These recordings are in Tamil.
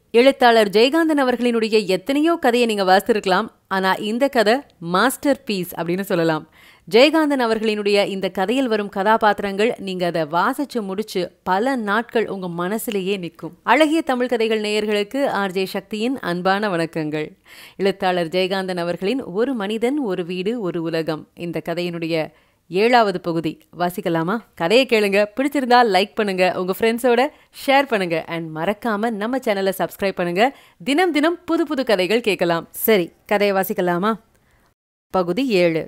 எழுத்தாளர் ஜெயகாந்தன் அவர்களினுடைய எத்தனையோ கதையை நீங்க வாசித்திருக்கலாம் ஆனா இந்த கதை மாஸ்டர் பீஸ் அப்படின்னு சொல்லலாம் ஜெயகாந்தன் அவர்களினுடைய இந்த கதையில் வரும் கதாபாத்திரங்கள் நீங்க அதை வாசிச்சு முடிச்சு பல நாட்கள் உங்க மனசுலயே நிற்கும் அழகிய தமிழ் கதைகள் நேயர்களுக்கு ஆர்ஜே சக்தியின் அன்பான வணக்கங்கள் எழுத்தாளர் ஜெயகாந்தன் அவர்களின் ஒரு மனிதன் ஒரு வீடு ஒரு உலகம் இந்த கதையினுடைய ஏழாவது பகுதி வாசிக்கலாமா கதையை கேளுங்க பிடிச்சிருந்தா லைக் பண்ணுங்க உங்க ஃப்ரெண்ட்ஸோட ஷேர் பண்ணுங்க அண்ட் மறக்காம நம்ம சேனலை சப்ஸ்கிரைப் பண்ணுங்க தினம் தினம் புது புது கதைகள் கேட்கலாம் சரி கதையை வாசிக்கலாமா பகுதி ஏழு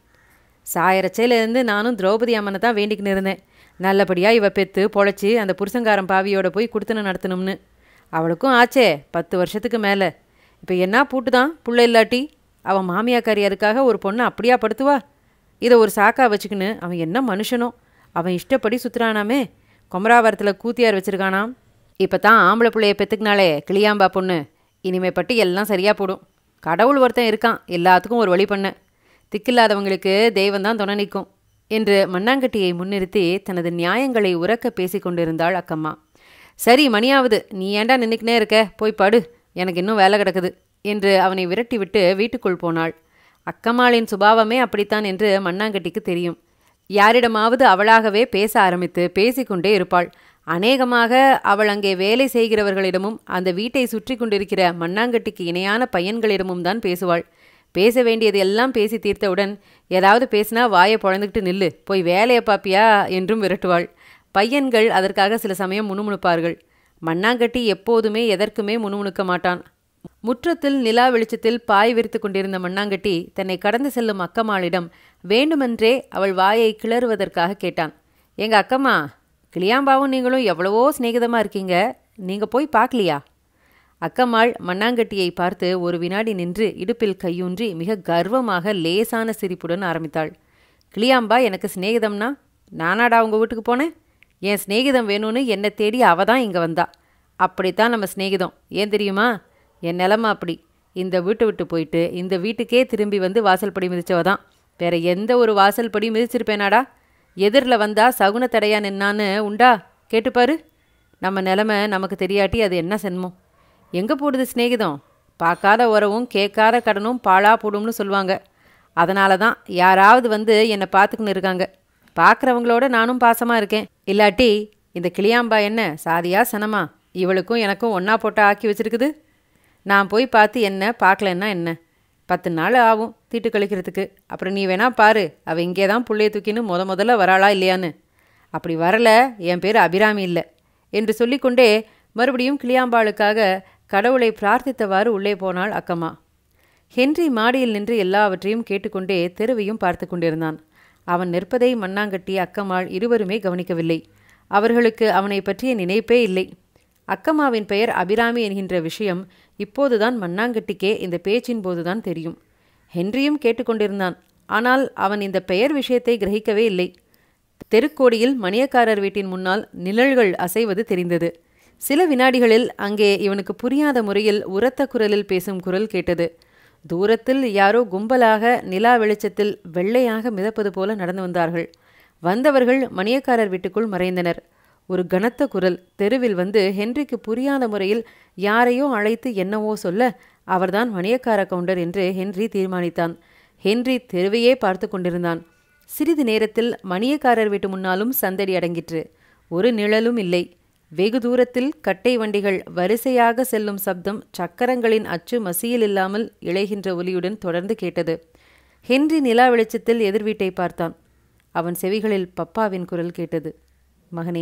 சாயரச்சையிலேருந்து நானும் திரௌபதி அம்மனை தான் வேண்டிக்கின்னு இருந்தேன் நல்லபடியாக இவ பெத்து பொழைச்சி அந்த புருஷங்காரன் பாவியோட போய் கொடுத்துன நடத்தணும்னு அவளுக்கும் ஆச்சே பத்து வருஷத்துக்கு மேலே இப்போ என்ன பூட்டு தான் புள்ள இல்லாட்டி அவன் மாமியாக்காரியாருக்காக ஒரு பொண்ணை அப்படியா படுத்துவா இதை ஒரு சாக்கா வச்சுக்கின்னு அவன் என்ன மனுஷனோ அவன் இஷ்டப்படி சுற்றுறானாமே கொமராவரத்தில் கூத்தியார் வச்சிருக்கானாம் இப்போ தான் ஆம்பளை பிள்ளைய பெற்றுக்கினாலே கிளியாம்பா பொண்ணு இனிமே பட்டு எல்லாம் சரியாக போடும் கடவுள் ஒருத்தன் இருக்கான் எல்லாத்துக்கும் ஒரு வழி பண்ண திக்கில்லாதவங்களுக்கு தெய்வம் தான் துணை நிற்கும் என்று மண்ணாங்கட்டியை முன்னிறுத்தி தனது நியாயங்களை உறக்க பேசிக் கொண்டிருந்தாள் அக்கம்மா சரி மணியாவது நீ ஏன்டா நின்றுக்கினே இருக்க போய் படு எனக்கு இன்னும் வேலை கிடக்குது என்று அவனை விரட்டிவிட்டு வீட்டுக்குள் போனாள் அக்கம்மாளின் சுபாவமே அப்படித்தான் என்று மண்ணாங்கட்டிக்கு தெரியும் யாரிடமாவது அவளாகவே பேச ஆரம்பித்து பேசிக்கொண்டே இருப்பாள் அநேகமாக அவள் அங்கே வேலை செய்கிறவர்களிடமும் அந்த வீட்டை சுற்றி கொண்டிருக்கிற மண்ணாங்கட்டிக்கு இணையான பையன்களிடமும் தான் பேசுவாள் பேச வேண்டியது எல்லாம் பேசி தீர்த்தவுடன் ஏதாவது பேசினா வாயை பொழந்துக்கிட்டு நில்லு போய் வேலையை பாப்பியா என்றும் விரட்டுவாள் பையன்கள் அதற்காக சில சமயம் முணுமுணுப்பார்கள் மண்ணாங்கட்டி எப்போதுமே எதற்குமே முணுமுணுக்க மாட்டான் முற்றத்தில் நிலா வெளிச்சத்தில் பாய் விரித்து கொண்டிருந்த மண்ணாங்கட்டி தன்னை கடந்து செல்லும் அக்கம்மாளிடம் வேண்டுமென்றே அவள் வாயை கிளறுவதற்காக கேட்டான் எங்க அக்கம்மா கிளியாம்பாவும் நீங்களும் எவ்வளவோ சிநேகிதமாக இருக்கீங்க நீங்கள் போய் பார்க்கலையா அக்கம்மாள் மண்ணாங்கட்டியை பார்த்து ஒரு வினாடி நின்று இடுப்பில் கையூன்றி மிக கர்வமாக லேசான சிரிப்புடன் ஆரம்பித்தாள் கிளியாம்பா எனக்கு சிநேகிதம்னா நானாடா உங்கள் வீட்டுக்கு போனேன் என் சிநேகிதம் வேணும்னு என்னை தேடி அவ தான் இங்கே வந்தா அப்படித்தான் நம்ம சிநேகிதம் ஏன் தெரியுமா என் நிலமை அப்படி இந்த வீட்டை விட்டு போயிட்டு இந்த வீட்டுக்கே திரும்பி வந்து வாசல் படி மிதிச்சவ தான் வேற எந்த ஒரு வாசல் படி மிதிச்சிருப்பேனாடா எதிரில் வந்தா சகுன தடையா நின்னான்னு உண்டா கேட்டுப்பாரு நம்ம நிலமை நமக்கு தெரியாட்டி அது என்ன சென்மம் எங்கே போடுது சிநேகிதம் பார்க்காத உறவும் கேட்காத கடனும் பாழா போடும்னு சொல்லுவாங்க அதனால தான் யாராவது வந்து என்னை பார்த்துக்கின்னு இருக்காங்க பார்க்குறவங்களோட நானும் பாசமாக இருக்கேன் இல்லாட்டி இந்த கிளியாம்பா என்ன சாதியா சனமா இவளுக்கும் எனக்கும் ஒன்றா போட்டு ஆக்கி வச்சிருக்குது நான் போய் பார்த்து என்ன பார்க்கலன்னா என்ன பத்து நாள் ஆகும் தீட்டு கழிக்கிறதுக்கு அப்புறம் நீ வேணா பாரு அவள் இங்கே தான் புள்ளைய தூக்கின்னு முத முதல்ல வராளா இல்லையான்னு அப்படி வரல என் பேர் அபிராமி இல்லை என்று சொல்லிக்கொண்டே மறுபடியும் கிளியாம்பாளுக்காக கடவுளை பிரார்த்தித்தவாறு உள்ளே போனாள் அக்கம்மா ஹென்றி மாடியில் நின்று எல்லாவற்றையும் கேட்டுக்கொண்டே தெருவையும் பார்த்து கொண்டிருந்தான் அவன் நிற்பதை மண்ணாங்கட்டி அக்கம்மாள் இருவருமே கவனிக்கவில்லை அவர்களுக்கு அவனை பற்றிய நினைப்பே இல்லை அக்கம்மாவின் பெயர் அபிராமி என்கின்ற விஷயம் இப்போதுதான் மண்ணாங்கட்டிக்கே இந்த பேச்சின் போதுதான் தெரியும் ஹென்ரியும் கேட்டுக்கொண்டிருந்தான் ஆனால் அவன் இந்த பெயர் விஷயத்தை கிரகிக்கவே இல்லை தெருக்கோடியில் மணியக்காரர் வீட்டின் முன்னால் நிழல்கள் அசைவது தெரிந்தது சில வினாடிகளில் அங்கே இவனுக்கு புரியாத முறையில் உரத்த குரலில் பேசும் குரல் கேட்டது தூரத்தில் யாரோ கும்பலாக நிலா வெளிச்சத்தில் வெள்ளையாக மிதப்பது போல நடந்து வந்தார்கள் வந்தவர்கள் மணியக்காரர் வீட்டுக்குள் மறைந்தனர் ஒரு கனத்த குரல் தெருவில் வந்து ஹென்றிக்கு புரியாத முறையில் யாரையோ அழைத்து என்னவோ சொல்ல அவர்தான் மணியக்கார கவுண்டர் என்று ஹென்றி தீர்மானித்தான் ஹென்றி தெருவையே பார்த்து கொண்டிருந்தான் சிறிது நேரத்தில் மணியக்காரர் வீட்டு முன்னாலும் சந்தடி அடங்கிற்று ஒரு நிழலும் இல்லை வெகு தூரத்தில் கட்டை வண்டிகள் வரிசையாக செல்லும் சப்தம் சக்கரங்களின் அச்சு மசியில் இல்லாமல் இழைகின்ற ஒலியுடன் தொடர்ந்து கேட்டது ஹென்றி நிலா வெளிச்சத்தில் எதிர் வீட்டை பார்த்தான் அவன் செவிகளில் பப்பாவின் குரல் கேட்டது மகனே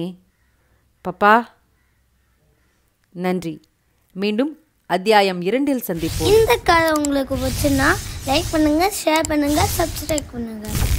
பப்பா நன்றி மீண்டும் அத்தியாயம் இரண்டில் சந்திப்போம் இந்த கதை உங்களுக்கு பிடிச்சுன்னா லைக் பண்ணுங்க ஷேர் பண்ணுங்க சப்ஸ்கிரைப் பண்ணுங்க